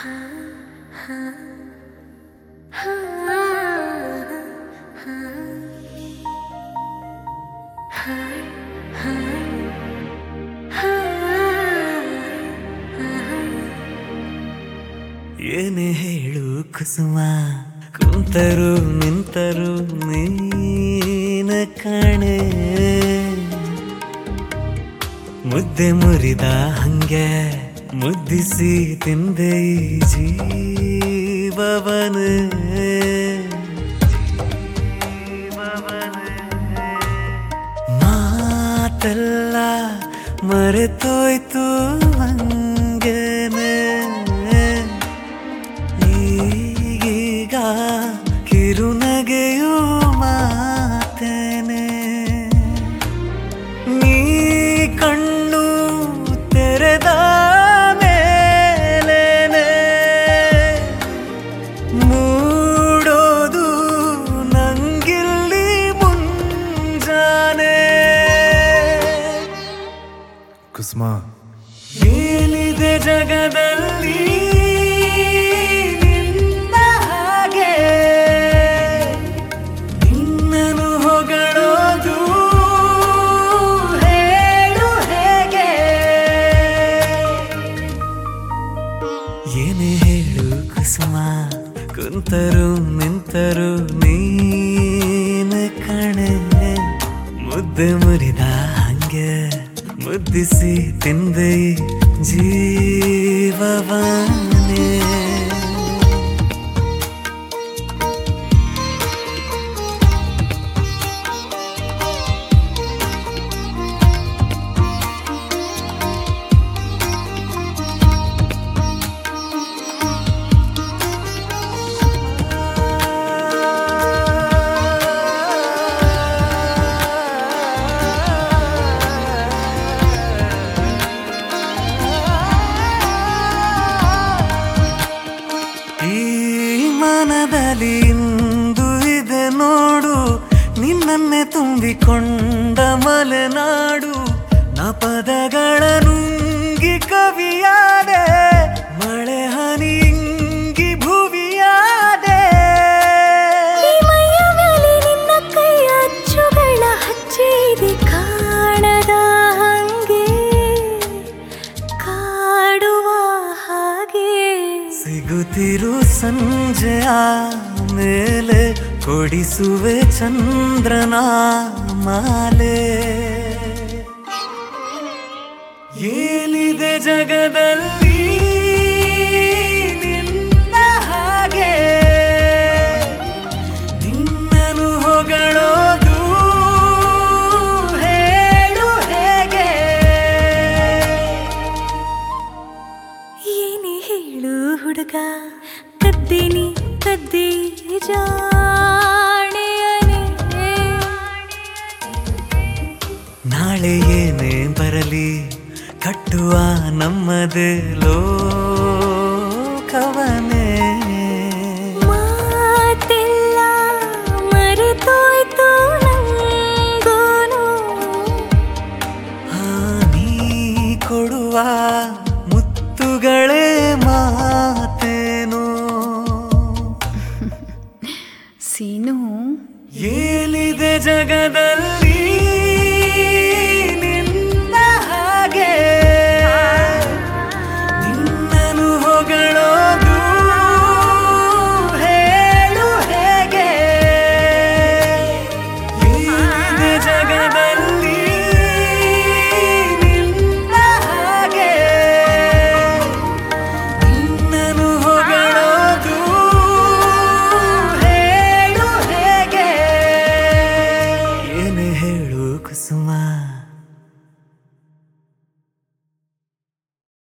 ಏನೇ ಹೇಳು ಕುಸುಮ ಕುಂತರು ನಿಂತರು ನೀನ ಕಾಣೆ ಮುದ್ದೆ ಮುರಿದ ಹಂಗೆ ಮುದ್ದಿಸಿ ತಿಂದೆ ಈ ಜೀವವನ ಮಾತೆಲ್ಲ ಮರೆತೋಯ್ತು ಹಂಗೇನೆ ಈಗೀಗ ಕಿರುನಗೆಯು ಮಾತೇನೆ ನೀ ಕಣ್ಣು ತೆರೆದ ಮೇಲೇನೆ ಮೂಡೋದು ನಂಗಿಲ್ಲಿ ಮುಂಜಾನೆ ಕುಸುಮ ಏನಿದೆ ಜಗದಲ್ಲಿ ನಿನ್ನ ಹಾಗೆ ನಿನ್ನನು ಹೊಗಳೋದು ಹೇಳು ಹೇಗೆ ಏನೇ ಹೇಳು ಕುಸುಮ ಕುಂತರು ನಿಂತರು ನೀನು ಕಣೆ ಮುದ್ದೆ ಮುರಿದ ಹಂಗೆ ಮುದ್ದಿಸಿ ತಿಂದೆ ಈ ಜೀವವಾನೆ ಈ ಮನದಲ್ಲಿ ಇಂದು ಇದೆ ನೋಡು ನಿನ್ನನ್ನೇ ತುಂಬಿಕೊಂಡ ಮಲೆನಾಡು ನ ಪದಗಳ ನುಂಗಿ ಕವಿಯಾದೆ ಮಳೆ ಹನಿ ಇಂಗಿ ಭುವಿಯಾದೆ ಈ ಮೈಯ ಮೇಲೆ ನಿನ್ನ ಕೈಯ ಅಚ್ಚುಗಳ ಹಚ್ಚಿದೆ ಕಾಣದ ಹಂಗೆ ಕಾಡುವ ಹಾಗೆ ಸಿಗುತ್ತಿರು ಸಂಜೆಯ ಮೇಲೆ ಕೊಡಿಸುವೆ ಚಂದ್ರನ ಮಾಲೆ ಏನಿದೆ ಜಗದಲ್ಲಿ ನಿನ್ನ ಹಾಗೆ ನಿನ್ನನು ಹೊಗಳೋದು ಹೇಳು ಹೇಗೆ ಏನೇ ಹೇಳು ಹುಡುಗ ಕದ್ದಿನಿ ಕದ್ದಿ ಜಾಣೆಯನೇ ನಾಳೆ ಏನೇ ಬರಲಿ ಕಟ್ಟುವ ನಮ್ಮದೇ ಲೋಕವನೇ ಮಾತೆಲ್ಲ ಮರೆತೋಯ್ತು ನಂಗೂನು ಹಾನಿ ಕೊಡುವ ಮುತ್ತುಗಳೇ ಮಾತೇನು ಸೀನು ಏನಿದೆ ಜಗದ